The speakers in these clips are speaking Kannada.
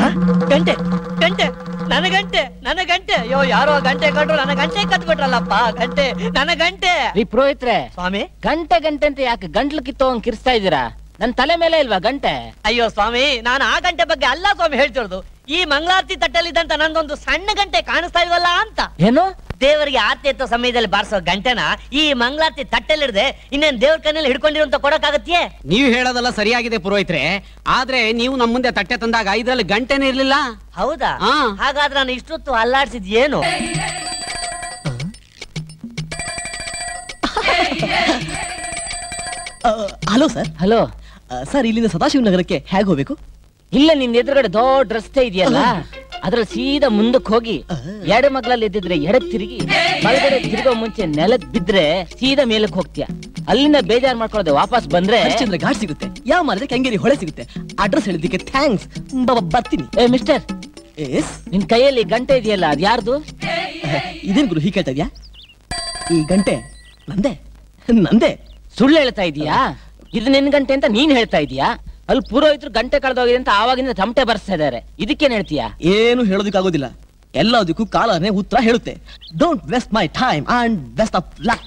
ಗಂಟೆ ಗಂಟೆ ನನ್ನ ಗಂಟೆ ನನ್ನ ಗಂಟೆ ಅಯ್ಯೋ ಯಾರೋ ಗಂಟೆ ಕಂಡ್ರು ನನ್ನ ಗಂಟೆ ಕತ್ಬಿಟ್ರಲ್ಲಪ್ಪ ಗಂಟೆ ನನ್ನ ಗಂಟೆ ರೀ ಪುರೋಹಿತ್ರೆ ಸ್ವಾಮಿ ಗಂಟೆ ಗಂಟೆ ಅಂತ ಯಾಕೆ ಗಂಟ್ಲು ಕಿತ್ತೋಂಗ್ ಕಿರ್ಸ್ತಾ ಇದ್ದೀರಾ ನನ್ ತಲೆ ಮೇಲೆ ಇಲ್ವಾ ಗಂಟೆ ಅಯ್ಯೋ ಸ್ವಾಮಿ ನಾನು ಆ ಗಂಟೆ ಬಗ್ಗೆ ಅಲ್ಲ ಸ್ವಾಮಿ ಹೇಳ್ತಿರೋದು ಈ ಮಂಗಳಾರತಿ ತಟ್ಟಲ್ಲಿದ್ದಂತ ನಂದೊಂದು ಸಣ್ಣ ಗಂಟೆ ಕಾಣಿಸ್ತಾ ಇಲ್ವಲ್ಲ ಅಂತ ಏನು ದೇವರಿಗೆ ಆರತಿ ಎತ್ತೋ ಸಮಯದಲ್ಲಿ ಬಾರಿಸೋ ಗಂಟೆನ ಈ ಮಂಗಳಾರತಿ ತಟ್ಟೆಲಿಡ್ದೆ ಇನ್ನೇನ್ ದೇವ್ರ ಕಣ್ಣಲ್ಲಿ ಹಿಡ್ಕೊಂಡಿರುವಂತ ಕೊಡಕ್ಕಾಗತ್ಯೇ ನೀವು ಹೇಳೋದೆಲ್ಲ ಸರಿಯಾಗಿದೆ ಪುರೋಹಿತ್ರೆ ಆದ್ರೆ ನೀವು ನಮ್ಮ ಮುಂದೆ ತಟ್ಟೆ ತಂದಾಗ ಇದ್ರಲ್ಲಿ ಗಂಟೆನೇ ಇರ್ಲಿಲ್ಲ ಹೌದಾ ಹಾ. ಹಾಗಾದ್ರೆ ನಾನು ಇಷ್ಟೊತ್ತು ಅಲ್ಲಾಡ್ಸಿದ್ ಏನು ಹಲೋ ಸರ್ ಹಲೋ ಸರ್ ಇಲ್ಲಿಂದ ಸದಾಶಿವ ನಗರಕ್ಕೆ ಹೇಗೆ ಹೋಗ್ಬೇಕು ಇಲ್ಲ ನಿನ್ ಎದುರುಗಡೆ ದೊಡ್ಡ ರಸ್ತೆ ಇದೆಯಲ್ಲ ಅದ್ರಲ್ಲಿ ಸೀದಾ ಮುಂದಕ್ಕೆ ಹೋಗಿ ಎಡ ಮಗ್ಲಲ್ಲಿ ಎದ್ದಿದ್ರೆ ಎಡಕ್ ತಿರುಗಿ ಬಲಗಡೆ ತಿರುಗೋ ಮುಂಚೆ ನೆಲಕ್ ಬಿದ್ರೆ ಸೀದಾ ಮೇಲಕ್ ಹೋಗ್ತೀಯ ಅಲ್ಲಿಂದ ಬೇಜಾರ್ ಮಾಡ್ಕೊಳ್ಳೋದೆ ವಾಪಸ್ ಬಂದ್ರೆ ಹರಿಶ್ಚಂದ್ರ ಘಾಟ್ ಸಿಗುತ್ತೆ ಯಾವ ಮಾಡಿದ್ರೆ ಕೆಂಗೇರಿ ಹೊಳೆ ಸಿಗುತ್ತೆ ಅಡ್ರೆಸ್ ಹೇಳಿದ್ದಕ್ಕೆ ಥ್ಯಾಂಕ್ಸ್ ಬರ್ತೀನಿ ಏ ಮಿಸ್ಟರ್ ಎಸ್ ನಿನ್ ಕೈಯಲ್ಲಿ ಗಂಟೆ ಇದೆಯಲ್ಲ ಅದ್ ಯಾರ್ದು ಇದೇನ್ ಗುರು ಹೀಗೆ ಕೇಳ್ತಾ ಇದ್ಯಾ ಈ ಗಂಟೆ ನಂದೆ ನಂದೆ ಸುಳ್ಳು ಹೇಳ್ತಾ ಇದೀಯಾ ಇದು ನಿನ್ ಗಂಟೆ ಅಂತ ನೀನ್ ಹೇಳ್ತಾ ಇದೀಯಾ ಅಲ್ಲಿ ಪುರೋಹಿತರು ಗಂಟೆ ಕಳೆದೋಗಿದೆ ಅಂತ ಆವಾಗಿಂದ ತಮಟೆ ಬರ್ಸ್ತಾ ಇದಾರೆ ಇದಕ್ಕೇನ್ ಹೇಳ್ತೀಯಾ ಏನು ಹೇಳೋದಕ್ಕಾಗೋದಿಲ್ಲ ಎಲ್ಲದಕ್ಕೂ ಕಾಲನೇ ಉತ್ತರ ಹೇಳುತ್ತೆ don't waste my time and best of luck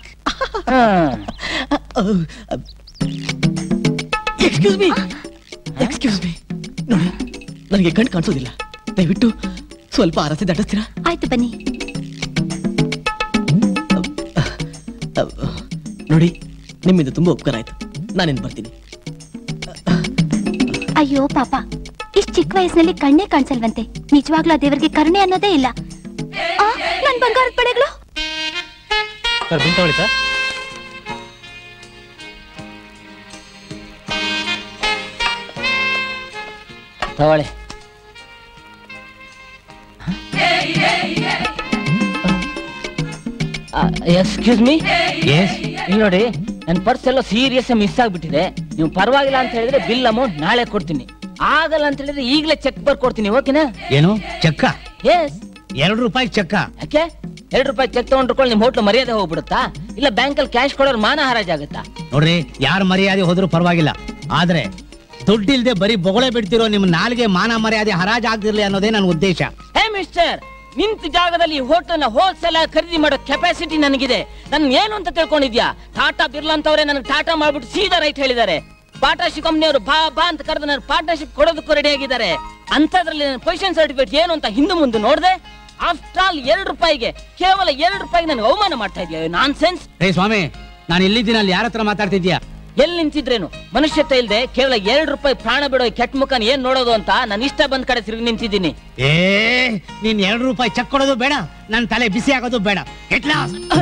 excuse me excuse me ನೋಡಿ ನನಗೆ ಕಣ್ ಕಾಣಿಸೋದಿಲ್ಲ ದಯವಿಟ್ಟು ಸ್ವಲ್ಪ ಆರತಿ ದಟ್ಟಿಸ್ತೀರಾ ಆಯ್ತು ಬನ್ನಿ ಅಹ್, ನೋಡಿ ನಿಮ್ಮಿಂದ ತುಂಬಾ ಉಪಕಾರ ಆಯ್ತು ನಾನೇನು ಬರ್ತೀನಿ ಅಯ್ಯೋ ಪಾಪ ಇಷ್ಟ್ ಚಿಕ್ಕ ವಯಸ್ಸಿನಲ್ಲಿ ಕಣ್ಣೇ ಕಾಣಿಸಲ್ವಂತೆ ನಿಜವಾಗ್ಲೂ ಆ ದೇವರಿಗೆ ಕರುಣೆ ಅನ್ನೋದೇ ಇಲ್ಲ ಆ, ನನ್ ಬಂಗಾರದ ಪಡೆಗಳು ಸರ್ ಬಿಲ್ ತಗೊಳ್ಳಿ ಸರ್ ತಗೊಳ್ಳಿ ಎಕ್ಸ್ಕ್ಯೂಸ್ ಮೀ ಇಲ್ಲಿ ನೋಡಿ ನನ್ನ ಪರ್ಸ್ ಎಲ್ಲ ಸೀರಿಯಸ್ ಮಿಸ್ ಆಗ್ಬಿಟ್ಟಿದೆ ನೀವು ಪರವಾಗಿಲ್ಲ ಅಂತ ಹೇಳಿದ್ರೆ ಬಿಲ್ ಅಮೌಂಟ್ ನಾಳೆ ಕೊಡ್ತೀನಿ ಆಗಲ್ಲ ಅಂತ ಹೇಳಿದ್ರೆ ಈಗಲೇ ಚೆಕ್ ಬರ್ಕೊಡ್ತೀನಿ ಓಕೆನಾ ಏನು ಚೆಕ್ಕ ಎಸ್ ಎರಡು ರೂಪಾಯಿ ಚೆಕ್ಕ ಯಾಕೆ ಎರಡು ರೂಪಾಯಿ ಚೆಕ್ ತಗೊಂಡ್ಕೊಳ್ಳಿ ನಿಮ್ ಹೋಟ್ಲು ಮರ್ಯಾದೆ ಹೋಗ್ಬಿಡುತ್ತಾ ಇಲ್ಲ ಬ್ಯಾಂಕಲ್ಲಿ ಕ್ಯಾಶ್ ಕೊಡೋರು ಮಾನ ಹರಾಜಾಗುತ್ತಾ ನೋಡ್ರಿ ಯಾರ ಮರ್ಯಾದೆ ಹೋದ್ರು ಪರವಾಗಿಲ್ಲ ಆದ್ರೆ ದುಡ್ಡಿಲ್ದೆ ಬರೀ ಬೊಗಳೆ ಬಿಡ್ತಿರೋ ನಿಮ್ ನಾಲ್ಗೆ ಮಾನ ಮರ್ಯಾದೆ ಹರಾಜ್ ಆಗ್ತಿರ್ಲಿ ಅನ್ನೋದೇ ನನ್ನ ಉದ್ದೇಶ ಹೇ ಮಿಸ್ಟರ್ ನಿಂತ ಜಾಗದಲ್ಲಿ ಹೋಟೆಲ್ನ ಹೋಲ್ಸೇಲ್ ಖರೀದಿ ಮಾಡೋ ಕೆಪಾಸಿಟಿ ನನಗಿದೆ ನನ್ ಏನು ಅಂತ ತಿಳ್ಕೊಂಡಿದ್ಯಾ ಟಾಟಾ ಬಿರ್ಲಾ ಅಂತವ್ರೆ ನನಗೆ ಟಾಟಾ ಮಾಡ್ಬಿಟ್ಟು ಸೀದಾ ರೈಟ್ ಹೇಳಿದ್ದಾರೆ ಪಾರ್ಟ್ನರ್ಶಿಪ್ ಕಂಪ್ನಿಯವರು ಬಾ ಬಾ ಅಂತ ಕರೆದು ನನ್ನ ಪಾರ್ಟ್ನರ್ಶಿಪ್ ಕೊಡೋದಕ್ಕೂ ರೆಡಿ ಆಗಿದ್ದಾರೆ ಅಂತದ್ರಲ್ಲಿ ನನ್ನ ಪೊಸಿಷನ್ ಸರ್ಟಿಫಿಕೇಟ್ ಏನು ಅಂತ ಹಿಂದೆ ಮುಂದೆ ನೋಡ್ದೆ ಆಫ್ಟರ್ ಆಲ್ ಎರಡು ರೂಪಾಯಿಗೆ ಕೇವಲ ಎರಡು ರೂಪಾಯಿಗೆ ನನಗೆ ಅವಮಾನ ಮಾಡ್ತಾ ಇದೆಯಾ ನಾನ್ ಸೆನ್ಸ್ ಹೇ ಸ್ವಾಮಿ ನಾನು ಎಲ್ಲಿದ್ದೀನಿ ಅಲ್ಲಿ ಯಾರ ಹತ್ರ ಮಾತಾಡ್ತಿದ್ಯಾ ಎಲ್ಲಿ ನಿಂತಿದ್ರೇನು ಮನುಷ್ಯತೆ ಇಲ್ದೆ ಕೇವಲ ಎರಡು ರೂಪಾಯಿ ಪ್ರಾಣ ಬಿಡೋ ಈ ಕೆಟ್ಟ ಮುಖನ ಏನ್ ನೋಡೋದು ಅಂತ ನಾನು ಇಷ್ಟ ಬಂದ್ ಕಡೆ ತಿರುಗಿ ನಿಂತಿದ್ದೀನಿ ಏ ನೀನ್ ಎರಡು ರೂಪಾಯಿ ಚೆಕ್ ಕೊಡೋದು ಬೇಡ ನನ್ನ ತಲೆ ಬಿಸಿ ಆಗೋದು ಬೇಡ ಎಟ್ಲಾ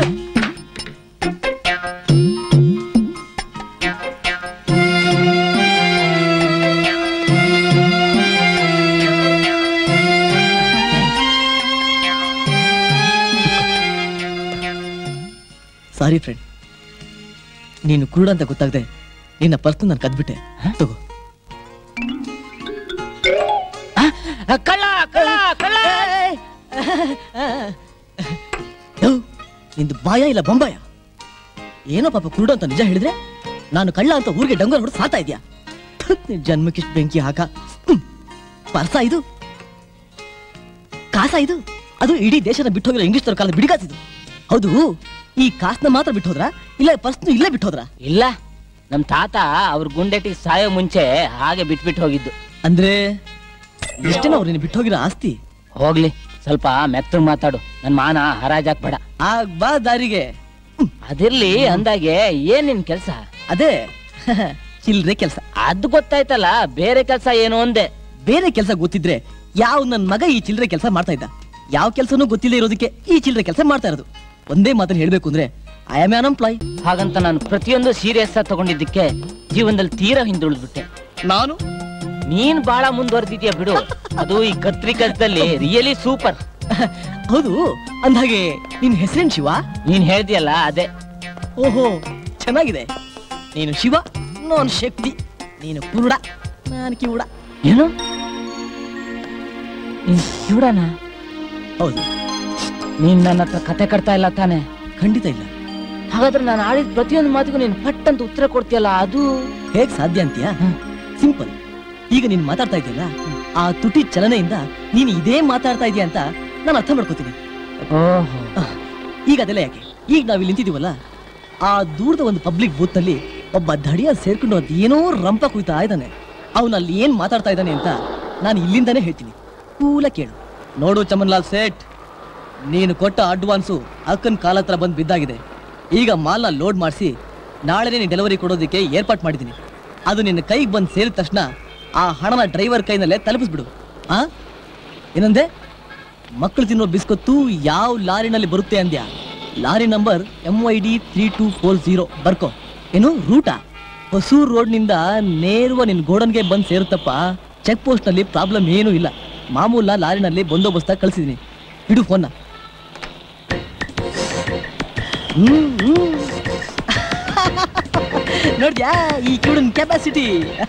ಸಾರಿ ಫ್ರೆಂಡ್ ನೀನು ಕುರುಡ ಅಂತ ಗೊತ್ತಾಗದೆ ನಿನ್ನ ಪರ್ಸ್ ನಾನು ಕದ್ಬಿಟ್ಟೆ ತಗೋ ಕಳ್ಳ ಕಳ್ಳ ಕಳ್ಳ ಯೋ, ನಿಂದು ಬಾಯ ಇಲ್ಲ ಬೊಂಬಾಯ ಏನೋ ಪಾಪ ಕುರುಡು ಅಂತ ನಿಜ ಹೇಳಿದ್ರೆ ನಾನು ಕಳ್ಳ ಅಂತ ಊರಿಗೆ ಡಂಗರ್ ಹೊಡೆದು ಸಾತಾ ಇದ್ಯಾ ಥುತ್, ನಿನ್ ಜನ್ಮಕ್ಕಿಷ್ಟು ಬೆಂಕಿ ಹಾಕ ಹ್ಮ್. ಪರ್ಸ ಇದು ಕಾಸ ಇದು ಅದು ಇಡೀ ದೇಶನ ಬಿಟ್ಟು ಹೋಗಿರೋ ಇಂಗ್ಲಿಷ್ ಕಾಲದ ಬಿಡಿಗಾಸಿದು ಹೌದು ಈ ಕಾಸ್ನ ಮಾತ್ರ ಬಿಟ್ಟು ಹೋದ್ರಾ ಇಲ್ಲ ಪರ್ಸ್ನು ಇಲ್ಲೇ ಬಿಟ್ಟು ಹೋದ್ರಾ ಇಲ್ಲ ನಮ್ ತಾತ ಅವ್ರ ಗುಂಡೆಟಿಗೆ ಸಾಯೋ ಮುಂಚೆ ಹಾಗೆ ಬಿಟ್ಬಿಟ್ಟು ಹೋಗಿದ್ದು ಅಂದ್ರೆ ಎಷ್ಟೇನೋ ಅವ್ರು ನಿನ್ನ ಬಿಟ್ಟು ಹೋಗಿರೋ ಆಸ್ತಿ ಹೋಗ್ಲಿ ಸ್ವಲ್ಪ ಮೆತ್ತಗ್ ಮಾತಾಡು ನನ್ ಮಾನ ಹರಾಜಾಕ್ಬೇಡ ಆಗ ಬಾ ದಾರಿಗೆ ಅದಿರ್ಲಿ ಅಂದಾಗೆ ಏನ್ ನಿನ್ ಕೆಲ್ಸ ಅದೇ ಚಿಲ್ರೆ ಕೆಲಸ ಅದ್ ಗೊತ್ತಾಯ್ತಲ್ಲ ಬೇರೆ ಕೆಲ್ಸ ಏನು ಅಂದೆ ಬೇರೆ ಕೆಲಸ ಗೊತ್ತಿದ್ರೆ ಯಾವ ನನ್ ಮಗ ಈ ಚಿಲ್ಲರೆ ಕೆಲಸ ಮಾಡ್ತಾ ಇದ್ದ ಯಾವ ಕೆಲಸನೂ ಗೊತ್ತಿಲ್ಲದೆ ಇರೋದಕ್ಕೆ ಈ ಚಿಲ್ಲರೆ ಕೆಲಸ ಮಾಡ್ತಾ ಇರೋದು ಒಂದೇ ಮಾತನ್ನ ಹೇಳ್ಬೇಕು ಅಂದ್ರೆ ಐ ಆಮ್ ಆನ್ ಎಂಪ್ಲಾಯ್ ಹಾಗಂತ ನಾನು ಪ್ರತಿಯೊಂದು ಸೀರಿಯಸ್ ಆಗಿ ತಗೊಂಡಿದ್ದಕ್ಕೆ ಜೀವನದಲ್ಲಿ ತೀರಾ ಹಿಂದುಳಿದ್ಬಿಟ್ಟೆ ನಾನು ನೀನ್ ಬಹಳ ಮುಂದುವರೆದಿದ್ಯಾ ಬಿಡು ಅದು ಈ ಕತ್ರಿ ಕೆಲ್ಸದಲ್ಲಿ ರಿಯಲಿ ಸೂಪರ್ ಹೌದು ಅಂದ್ಹಾಗೆ ನಿನ್ ಹೆಸರೇನ್ ಶಿವ ನೀನ್ ಹೇಳ್ದಿಯಲ್ಲ ಅದೇ ಓಹೋ ಚೆನ್ನಾಗಿದೆ ನೀನು ಶಿವ ನಾನು ಶಕ್ತಿ ನೀನು ಕುರುಡ ನಾನು ಕಿವುಡ ಏನು ನೀನ್ ಕಿವುಡನ ಹೌದು ನೀನ್ ನನ್ನ ಹತ್ರ ಕತೆ ಕಟ್ತಾ ಇಲ್ಲ ತಾನೆ ಖಂಡಿತ ಇಲ್ಲ ಹಾಗಾದ್ರೆ ನಾನು ಆಡಿದ ಪ್ರತಿಯೊಂದು ಮಾತಿಗೂ ನೀನ್ ಪಟ್ ಅಂತ ಉತ್ತರ ಕೊಡ್ತೀಯಲ್ಲ ಅದು ಹೇಗ್ ಸಾಧ್ಯ ಅಂತೀಯಾ ಸಿಂಪಲ್ ಈಗ ನೀನ್ ಮಾತಾಡ್ತಾ ಇದೆಯಲ್ಲ ಆ ತುಟಿ ಚಲನೆಯಿಂದ ನೀನು ಇದೇ ಮಾತಾಡ್ತಾ ಇದೀಯ ಅಂತ ನಾನು ಅರ್ಥ ಮಾಡ್ಕೋತೀನಿ ಆಹ್, ಈಗ ಅದೆಲ್ಲ ಯಾಕೆ ಈಗ ನಾವ್ ಇಲ್ಲಿ ನಿಂತಿದೀವಲ್ಲ ಆ ದೂರದ ಒಂದು ಪಬ್ಲಿಕ್ ಬೂತ್ ನಲ್ಲಿ ಒಬ್ಬ ದಡಿಯ ಸೇರ್ಕೊಂಡು ಅದೇನೋ ರಂಪ ಕುಯ್ತಾ ಇದ್ದಾನೆ ಅವನು ಅಲ್ಲಿ ಏನ್ ಮಾತಾಡ್ತಾ ಇದ್ದಾನೆ ಅಂತ ನಾನು ಇಲ್ಲಿಂದಾನೇ ಹೇಳ್ತೀನಿ ಕೂಲ ಕೇಳು ನೋಡು ಚಮನ್ಲಾಲ್ ಸೇಠ್ ನೀನು ಕೊಟ್ಟ ಅಡ್ವಾನ್ಸು ಅಕ್ಕನ ಕಾಲ ಹತ್ರ ಬಂದು ಬಿದ್ದಾಗಿದೆ ಈಗ ಮಾಲ್ನ ಲೋಡ್ ಮಾಡಿಸಿ ನಾಳೆನೇ ನೀನು ಡೆಲಿವರಿ ಕೊಡೋದಕ್ಕೆ ಏರ್ಪಾಟ್ ಮಾಡಿದ್ದೀನಿ ಅದು ನಿನ್ನ ಕೈಗೆ ಬಂದು ಸೇರಿದ ತಕ್ಷಣ ಆ ಹಣನ ಡ್ರೈವರ್ ಕೈನಲ್ಲೇ ತಲುಪಿಸ್ಬಿಡು ಆ ಏನಂದೆ ಮಕ್ಕಳು ತಿನ್ನೋ ಬಿಸ್ಕೊತ್ತು ಯಾವ ಲಾರಿನಲ್ಲಿ ಬರುತ್ತೆ ಅಂದ್ಯಾ lorry number M Y D three two four zero ಬರ್ಕೋ ಏನು ರೂಟಾ ಹೊಸೂರ್ ರೋಡ್ನಿಂದ ನೇರವ ನಿನ್ ಗೋಡನ್ಗೆ ಬಂದು ಸೇರುತ್ತಪ್ಪ ಚೆಕ್ ಪೋಸ್ಟ್ ನಲ್ಲಿ ಪ್ರಾಬ್ಲಮ್ ಏನೂ ಇಲ್ಲ ಮಾಮೂಲ ಲಾರಿನಲ್ಲಿ ಬಂದೋಬಸ್ತ ಕಳಿಸಿದೀನಿ ಇಡು ಫೋನ್ನ ಹ್ಮ್, ಹ್ಮ್. ನೋಡ್ದ್ಯಾ ಈ ಕಿವುಡನ್ ಕೆಪಾಸಿಟಿ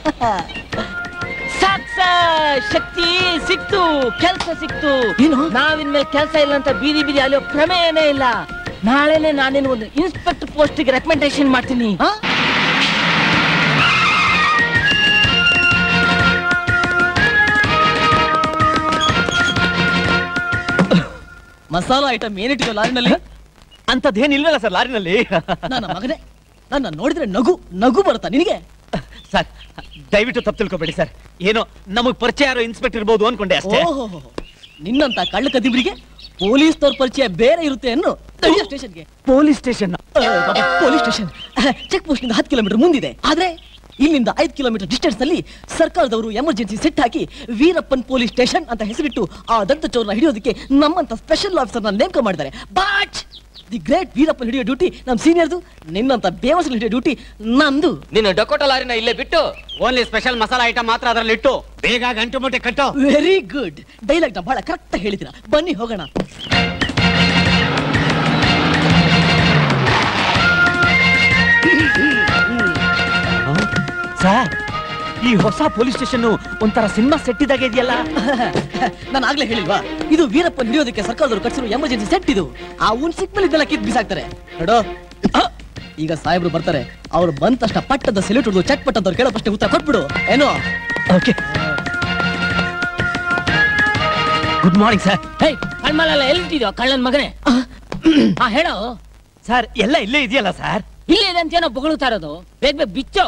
ಸಾಕ್ ಸಾಕ್, ಶಕ್ತಿ ಸಿಕ್ತು ಕೆಲ್ಸ ಸಿಕ್ತು ಏನು? ನಾವಿನ್ಮೇಲೆ ಕೆಲ್ಸ ಇಲ್ಲ ಅಂತ ಬೀದಿ ಬೀದಿ ಅಲ್ಲಿಯೋ ಪ್ರಮೇಯನೇ ಇಲ್ಲ ನಾಳೆನೆ ನಾನೇನು ಒಂದು ಇನ್ಸ್ಪೆಕ್ಟರ್ ಪೋಸ್ಟ್ಗೆ ರೆಕಮೆಂಡೇಶನ್ ಮಾಡ್ತೀನಿ ಮಸಾಲಾ ಐಟಮ್ ಏನಿಟ್ಟಿರೋ ಲಾರಿನಲ್ಲಿ ಅಂತದೇನಿಲ್ವಲ್ಲ ಸರ್ ಲಾರಿನಲ್ಲಿ ನನ್ನ ಮಗನೇ ನನ್ನ ನೋಡಿದ್ರೆ ನಗು ನಗು ಬರುತ್ತಾ ನಿನಗೆ ಸರ್ ದಯವಿಟ್ಟು ತಪ್ಪು ತಿಳ್ಕೊಬೇಡಿ ಸರ್ ಏನೋ ನಮಗ್ ಪರಿಚಯ ಯಾರೋ ಇನ್ಸ್ಪೆಕ್ಟರ್ ಇರ್ಬೋದು ಅನ್ಕೊಂಡೆ ಅಷ್ಟೇ ಓಹೋ ನಿನ್ನಂತ ಕಳ್ಳ ಕದಿಬ್ರಿಗೆ ಪೊಲೀಸ್ನವ್ರ ಪರಿಚಯ ಬೇರೆ ಇರುತ್ತೆ ಅನ್ನು ಸ್ಥಳೀಯ ಸ್ಟೇಷನ್ಗೆ police station police station check post ನಿಂದ ಹತ್ತು ಕಿಲೋಮೀಟರ್ ಮುಂದಿದೆ ಆದ್ರೆ ಇಲ್ಲಿಂದ ಐದು ಕಿಲೋಮೀಟರ್ ಡಿಸ್ಟೆನ್ಸ್ ನಲ್ಲಿ ಸರ್ಕಾರದವರು ಎಮರ್ಜೆನ್ಸಿ ಸೆಟ್ ಹಾಕಿ ವೀರಪ್ಪನ್ ಪೊಲೀಸ್ ಸ್ಟೇಷನ್ ಅಂತ ಹೆಸರಿಟ್ಟು ಆ ದಂತ ಚೋರ್ನ ಹಿಡಿಯೋದಕ್ಕೆ ನಮ್ಮಂತ ಸ್ಪೆಷಲ್ ಆಫೀಸರ್ ನೇಮಕ ಮಾಡಿದ್ದಾರೆ ಬಟ್ ದಿ ಗ್ರೇಟ್ ವೀರಪ್ಪನ್ ಹಿಡಿಯೋ ಡ್ಯೂಟಿ ನಮ್ ಸೀನಿಯರ್ದು ನಿನ್ನಂತ ಬೇವಸಲ್ ಹಿಡಿಯೋ ಡ್ಯೂಟಿ ನಂದು ನಿನ್ನ ಡಕೋಟ ಲಾರಿನ ಇಲ್ಲೇ ಬಿಟ್ಟು ಓನ್ಲಿ ಸ್ಪೆಷಲ್ ಮಸಾಲಾ ಐಟಮ್ ಮಾತ್ರ ಅದರಲ್ಲಿ ಇಟ್ಟು ಬೇಗ ಗಂಟು ಮುಟ್ಟೆ ಕಟ್ಟೋ ವೆರಿ ಗುಡ್ ಡೈಲಾಗ್ ನ ಬಹಳ ಕರೆಕ್ಟ್ ಹೇಳಿದ್ದೀರಾ ಬನ್ನಿ ಹೋಗೋಣ ಸರ್ ಈ ಹೊಸ ಪೊಲೀಸ್ ಸ್ಟೇಷನ್ ಒಂಥರ ಸಿನಿಮಾ ಸೆಟ್ ಇದ್ದಾಗ ಇದೆಯಲ್ಲ ನಾನು ಆಗ್ಲೇ ಹೇಳಿಲ್ವಾ ಇದು ವೀರಪ್ಪನ್ ಹಿಡಿಯೋದಕ್ಕೆ ಸರ್ಕಾರದವರು ಕಟ್ಸಿರೋ ಎಮರ್ಜೆನ್ಸಿ ಸೆಟ್ ಇದು ಆ ಉನ್ ಸಿಕ್ ಮೇಲೆ ಇದೆಲ್ಲ ಕಿತ್ ಬಿಸಾಕ್ತಾರೆ ನೋಡೋ ಅಹ್, ಈಗ ಸಾಹೇಬ್ರು ಬರ್ತಾರೆ ಅವ್ರು ಬಂದ ತಕ್ಷಣ ಪಟ್ಟದ ಸೆಲ್ಯೂಟ್ ಹೊಡೆದು ಚಟ್ ಪಟ್ ಅಂತ ಕೇಳೋ ಪ್ರಶ್ನೆ ಉತ್ತರ ಕೊಟ್ಬಿಡು ಏನೋ ಓಕೆ ಗುಡ್ ಮಾರ್ನಿಂಗ್ ಸರ್ ಹೇ ಕಣ್ಮಲೆಲ್ಲ ಎಲ್ಲಿಟ್ಟಿದ್ಯೋ ಕಳ್ಳನ್ ಮಗನೇ ಹಾ ಹೇಳೋ ಸರ್ ಎಲ್ಲ ಇಲ್ಲೇ ಇದೆಯಲ್ಲ ಸರ್ ಇಲ್ಲೇ ಇದೆ ಅಂತ ಏನೋ ಬೊಗಳುತ್ತಾ ಇರೋದು ಬೇಗ ಬೇಗ ಬಿಚ್ಚೋ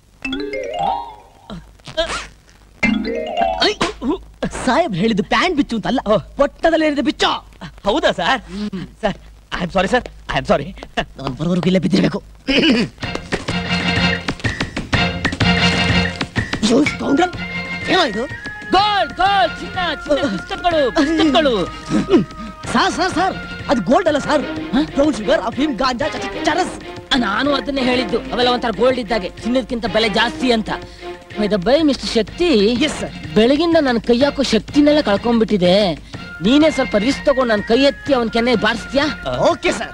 ಐ, ಸಾಹೇಬ್ರು ಹೇಳಿದ್ದು ಪ್ಯಾಂಟ್ ಬಿಚ್ಚು ಅಂತ ಅಲ್ಲ ಪಟ್ಟದಲ್ಲಿ ಏನಿದೆ ಬಿಚ್ಚೋ ಹೌದಾ sir sir I am sorry sir I am sorry ನಾನು ಬರೋವರೆಗೂ ಇಲ್ಲೇ ಬಿದ್ದಿರ್ಬೇಕು ಅಯ್ಯೋ, scoundrel. ಏನೋ ಇದು ಗೋಲ್ಡ್ ಗೋಲ್ಡ್ ಚಿನ್ನ ಚಿನ್ನ ಬಿಸ್ಕಟ್ಗಳು ಬಿಸ್ಕಟ್ಗಳು ಸಾರ್ ಸಾರ್ ಸಾರ್ ಅದು ಗೋಲ್ಡ್ ಅಲ್ಲ ಸರ್ ಬ್ರೌನ್ ಶುಗರ್ ಅಫೀಮ್ ಗಾಂಜಾ ಚ- ಚರಸ್ ನಾನು ಅದನ್ನೇ ಹೇಳಿದ್ದು ಅವೆಲ್ಲ ಒಂಥರ ಗೋಲ್ಡ್ ಇದ್ದಾಗೆ ಚಿನ್ನದಕ್ಕಿಂತ ಬೆಲೆ ಜಾಸ್ತಿ ಅಂತ bye mister Shakti yes sir ಬೆಳಗಿಂದ ನನ್ನ ಕೈ ಹಾಕೋ ಶಕ್ತಿನೆಲ್ಲ ಕಳ್ಕೊಂಡ್ಬಿಟ್ಟಿದೆ ನೀನೇ ಸ್ವಲ್ಪ ರಿಸ್ಕ್ ತಗೊಂಡು ನನ್ನ ಕೈ ಎತ್ತಿ ಅವನ್ ಕೆನ್ನೆ ಬಾರಿಸ್ತೀಯಾ ಓಕೆ ಸರ್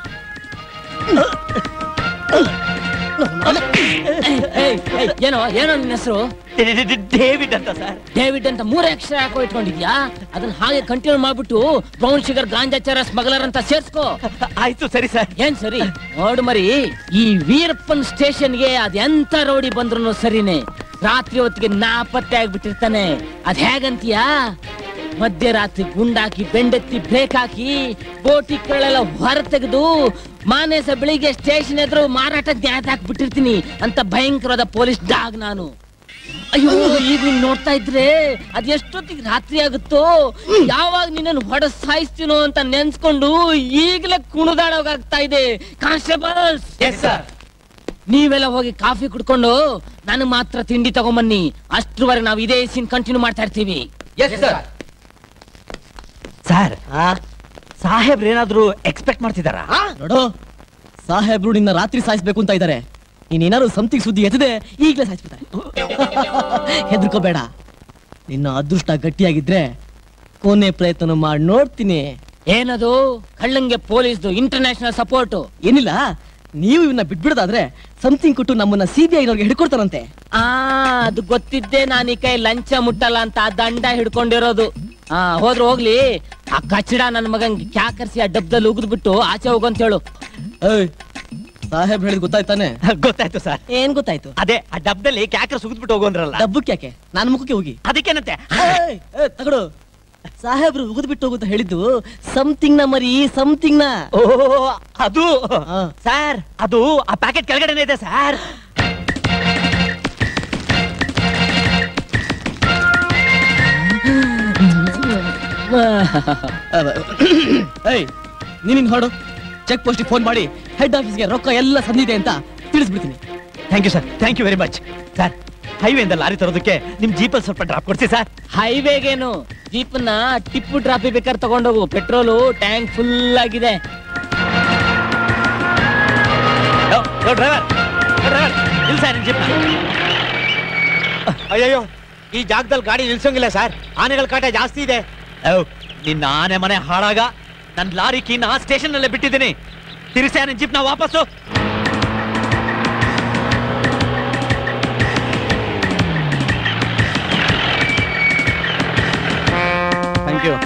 ಏಯ್, ಏಯ್, ಏನೋ ಏನೋ ನಿನ್ನ ಹೆಸರು ಡೇವಿಡ್ ಅಂತ ಸರ್ ಡೇವಿಡ್ ಅಂತ ಮೂರೇ ಅಕ್ಷರ ಹಾಕೋ ಇಟ್ಕೊಂಡಿದ್ಯಾ ಅದನ್ನ ಹಾಗೆ ಕಂಟಿನ್ಯೂ ಮಾಡ್ಬಿಟ್ಟು ಬ್ರೌನ್ ಶುಗರ್ ಗಾಂಜಾ ಚರ ಸ್ಮಗ್ಲರ್ ಅಂತ ಸೇರ್ಸ್ಕೋ ಆಯ್ತು ಸರಿ ಸರ್ ಏನ್ ಸರಿ ನೋಡು ಮರಿ ಈ ವೀರಪ್ಪನ್ ಸ್ಟೇಷನ್ಗೆ ಅದ್ ಎಂತ ರೌಡಿ ಬಂದ್ರು ಸರಿನೇ ರಾತ್ರಿ ಹೊತ್ತಿಗೆ ನಾಪತ್ತೆ ಆಗ್ಬಿಟ್ಟಿರ್ತಾನೆ ಅದ್ ಹೇಗಂತೀಯಾ ಮಧ್ಯರಾತ್ರಿ ಗುಂಡಾಕಿ ಬೆಂಡೆತ್ತಿ ಬ್ರೇಕ್ ಹಾಕಿ ಬೋಟಿಗಳೆಲ್ಲ ಹೊರ ತೆಗೆದು ಮಾನೇಸ ಬೆಳಿಗ್ಗೆ ಸ್ಟೇಷನ್ ಎದುರು ಮಾರಾಟ ನ್ಯಾಯ ಹಾಕ್ಬಿಟ್ಟಿರ್ತೀನಿ ಅಂತ ಭಯಂಕರವಾದ ಪೊಲೀಸ್ ಡಾಗ್ ನಾನು ಅಯ್ಯೋ ಈಗ ನೀನ್ ನೋಡ್ತಾ ಇದ್ರೆ ಅದ್ ಎಷ್ಟೊತ್ತಿಗೆ ರಾತ್ರಿ ಆಗುತ್ತೋ ಯಾವಾಗ ನಿನ್ನನ್ನು ಹೊಡ ಸಾಯಿಸ್ತೀನೋ ಅಂತ ನೆನ್ಸ್ಕೊಂಡು ಈಗಲೇ ಕುಣಿದಾಡೋಗಾಗ್ತಾ ಇದೆ ಕಾನ್ಸ್ಟೇಬಲ್ಸ್ ಎಸ್ ಸರ್ ನೀವೆಲ್ಲ ಹೋಗಿ ಕಾಫಿ ಕುಡ್ಕೊಂಡು ನನಗೆ ಮಾತ್ರ ತಿಂಡಿ ತಗೊಂಬನ್ನಿ ಅಷ್ಟ್ರವರೆಗೆ ನಾವು ಇದೇ ಸೀನ್ ಕಂಟಿನ್ಯೂ ಮಾಡ್ತಾ ಇರ್ತೀವಿ ಎಸ್ ಸರ್ ಸರ್ ಸಾಹೇಬ್ರು ಏನಾದ್ರು ಎಕ್ಸ್ಪೆಕ್ಟ್ ಮಾಡ್ತಿದಾರಾ ನೋಡು ಸಾಹೇಬ್ರು ನಿನ್ನ ರಾತ್ರಿ ಸಾಯಿಸ್ಬೇಕು ಅಂತ ಇದ್ದಾರೆ ನೀನೇನಾದ್ರು ಸಂತಿಗೆ ಸುದ್ದಿ ಎತ್ತದೆ ಈಗಲೇ ಸಾಯಿಸ್ಬಿಡ್ತಾರೆ ಹೆದರ್ಕೋಬೇಡ ನಿನ್ನ ಅದೃಷ್ಟ ಗಟ್ಟಿಯಾಗಿದ್ರೆ ಕೊನೆ ಪ್ರಯತ್ನ ಮಾಡಿ ನೋಡ್ತೀನಿ ಏನದು ಕಳ್ಳಂಗೆ ಪೊಲೀಸ್ದು ಇಂಟರ್ನ್ಯಾಷನಲ್ ಸಪೋರ್ಟ್ ಏನಿಲ್ಲ ನೀವು ಇವನ್ನ ಬಿಟ್ಬಿಡೋದಾದ್ರೆ ಸಮಥಿಂಗ್ ಕೊಟ್ಟು ನಮ್ಮನ್ನ ಸಿ ಬಿ ಐನವ್ರಿಗೆ ಹಿಡ್ಕೊಡ್ತಾರಂತೆ ಆ ಅದು ಗೊತ್ತಿದ್ದೆ ನಾನು ಈ ಕೈ ಲಂಚ ಮುಟ್ಟಲ್ಲ ಅಂತ ಆ ದಂಡ ಹಿಡ್ಕೊಂಡಿರೋದು ಆ ಹೋದ್ರು ಹೋಗ್ಲಿ ಆ ಕಚಡ ನನ್ನ ಮಗನ್ ಕ್ಯಾಕರ್ಸಿ ಆ ಡಬ್ದಲ್ಲಿ ಉಗಿದ್ಬಿಟ್ಟು ಆಚೆ ಹೋಗಂತ ಹೇಳು ಏಯ್ ಸಾಹೇಬ್ ಹೇಳಿದ್ ಗೊತ್ತಾಯ್ತಾನೆ ಗೊತ್ತಾಯ್ತು ಸರ್ ಏನ್ ಗೊತ್ತಾಯ್ತು ಅದೇ ಆ ಡಬ್ದಲ್ಲಿ ಕ್ಯಾಕ್ರ ಸುಗಿದ್ಬಿಟ್ಟು ಹೋಗೋಂದ್ರಲ್ಲ ಡಬ್ಬಕ್ಕೆ ಯಾಕೆ ನಾನ್ ಮುಖಕ್ಕೆ ಹೋಗಿ ಅದಕ್ಕೇನಂತೆ ಏಯ್, ಏಯ್, ತಗೊಡು ಸಾಹೇಬ್ರು ಉಗಿದ್ ಬಿಟ್ಟು ಹೋಗುತ್ತ ಹೇಳಿದ್ದು ಸಮಥಿಂಗ್ ನ ಮರಿ ಸಮಥಿಂಗ್ ನ ಓ ಅದು ಹಾ. ಸರ್ ಅದು ಆ ಪ್ಯಾಕೆಟ್ ಕೆಳಗಡೆನೆ ಇದೆ ಸರ್ ಏಯ್ ನೀನಿನ್ ಹೊಡು ಚೆಕ್ ಪೋಸ್ಟ್ ಫೋನ್ ಮಾಡಿ ಹೆಡ್ ಆಫೀಸ್ಗೆ ರೊಕ್ಕ ಎಲ್ಲ ಸಂದಿದೆ ಅಂತ ತಿಳಿಸ್ಬಿಡ್ತೀನಿ thank you sir thank you very much sir ಹೈವೇಯಿಂದ ಲಾರಿ ತರೋದಕ್ಕೆ ನಿಮ್ ಜೀಪಲ್ಲಿ ಸ್ವಲ್ಪ ಡ್ರಾಪ್ ಕೊಡ್ಸಿ ಸರ್ ಹೈವೇಗೇನು ಜೀಪನ್ನ ಟಿಪ್ಪು ಟ್ರಾಫಿ ಬೇಕಾದ್ರೆ ತಗೊಂಡೋಗು ಪೆಟ್ರೋಲು ಟ್ಯಾಂಕ್ ಫುಲ್ ಆಗಿದೆ ಡ್ರೈವರ್ ಡ್ರೈವರ್ ಇಲ್ಲ ಸರ್ ಜೀಪ್ ಅಯ್ಯಯ್ಯೋ ಈ ಜಾಗದಲ್ಲಿ ಗಾಡಿ ನಿಲ್ಸೋಂಗಿಲ್ಲ ಸರ್ ಆನೆಗಳ ಕಾಟ ಜಾಸ್ತಿ ಇದೆ ನಿನ್ನ ಆನೆ ಮನೆ ಹಾಳಾಗ ನನ್ನ ಲಾರಿ ಕೀನ ಸ್ಟೇಷನ್ ನಲ್ಲೇ ಬಿಟ್ಟಿದ್ದೀನಿ ತಿರ್ಸೆ ನನ್ನ ಜೀಪ್ನ ವಾಪಸ್ಸು ಥ್ಯಾಂಕ್ ಯು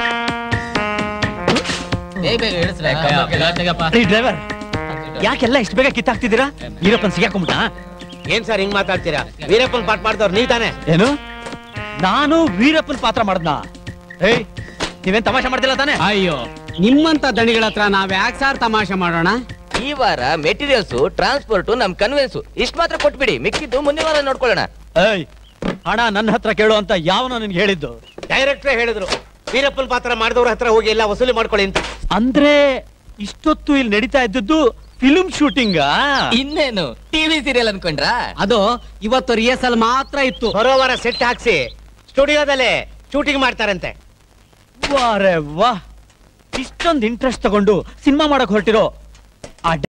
ಡ್ರೈವರ್ ಯಾಕೆಲ್ಲ ಇಷ್ಟು ಬೇಗ ಕಿತ್ತಾಕ್ತಿದ್ದೀರಾ ಈರಪ್ಪನ್ ಸಿಗಾಕೊಂಬಿಟ್ಟ ಏನ್ ಸರ್ ಹಿಂಗ್ ಮಾತಾಡ್ತೀರಾ ವೀರಪ್ಪನ್ ಪಾಠ ಮಾಡ್ದವ್ರು ನೀವ್ ತಾನೆ ಏನು ನಾನು ವೀರಪ್ಪನ್ ಪಾತ್ರ ಮಾಡ್ದ ಏಯ್ ನೀವೇನ್ ತಮಾಷೆ ಮಾಡ್ತಿಲ್ಲ ತಾನೆ ಅಯ್ಯೋ ನಿಮ್ಮಂತ ದಣಿಗಳ ಹತ್ರ ನಾವ್ ಯಾಕೆ ಸಾರ್ ತಮಾಷೆ ಮಾಡೋಣ ಈ ವಾರ ಮೆಟೀರಿಯಲ್ಸ್ ಟ್ರಾನ್ಸ್ಪೋರ್ಟ್ ನಮ್ ಕನ್ವೆನ್ಸ್ ಇಷ್ಟ ಮಾತ್ರ ಕೊಟ್ಬಿಡಿ ಮಿಕ್ಕಿದ್ದು ಮುಂದಿನ ವಾರ ನೋಡ್ಕೊಳ್ಳೋಣ ಏಯ್ ಹಣ ನನ್ನ ಹತ್ರ ಕೇಳು ಅಂತ ಯಾವನೋ ನಿನ್ಗೆ ಹೇಳಿದ್ದು ಡೈರೆಕ್ಟ್ರೇ ಹೇಳಿದ್ರು ವೀರಪ್ಪನ್ ಪಾತ್ರ ಮಾಡಿದವ್ರ ಹತ್ರ ಹೋಗಿ ಎಲ್ಲ ವಸೂಲಿ ಮಾಡ್ಕೊಳ್ಳಿ ಅಂತ ಅಂದ್ರೆ ಇಷ್ಟೊತ್ತು ಇಲ್ಲಿ ನಡೀತಾ ಇದ್ದದ್ದು ಫಿಲ್ಮ್ ಶೂಟಿಂಗ್ ಇನ್ನೇನು ಟಿವಿ ಸೀರಿಯಲ್ ಅನ್ಕೊಂಡ್ರಾ ಅದು ಇವತ್ತು ರಿಹರ್ಸಲ್ ಮಾತ್ರ ಇತ್ತು ಬರೋ ವಾರ ಸೆಟ್ ಹಾಕ್ಸಿ ಸ್ಟುಡಿಯೋದಲ್ಲೇ ಶೂಟಿಂಗ್ ಮಾಡ್ತಾರಂತೆ ವಾರೆ ವಾ ಇಷ್ಟೊಂದು ಇಂಟ್ರೆಸ್ಟ್ ತಗೊಂಡು ಸಿನಿಮಾ ಮಾಡಕ್ ಹೊರಟಿರೋ ಆ